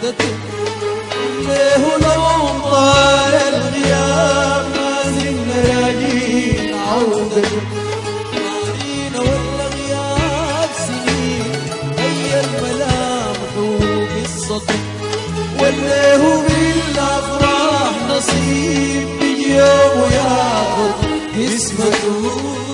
عودته ليه لو طال الغياب ما زلنا راجين عودته مارينا ولا غياب سنين هي الملامح وقصته ولا هو بالافراح نصيب بيجي يوم وياخذ قسمته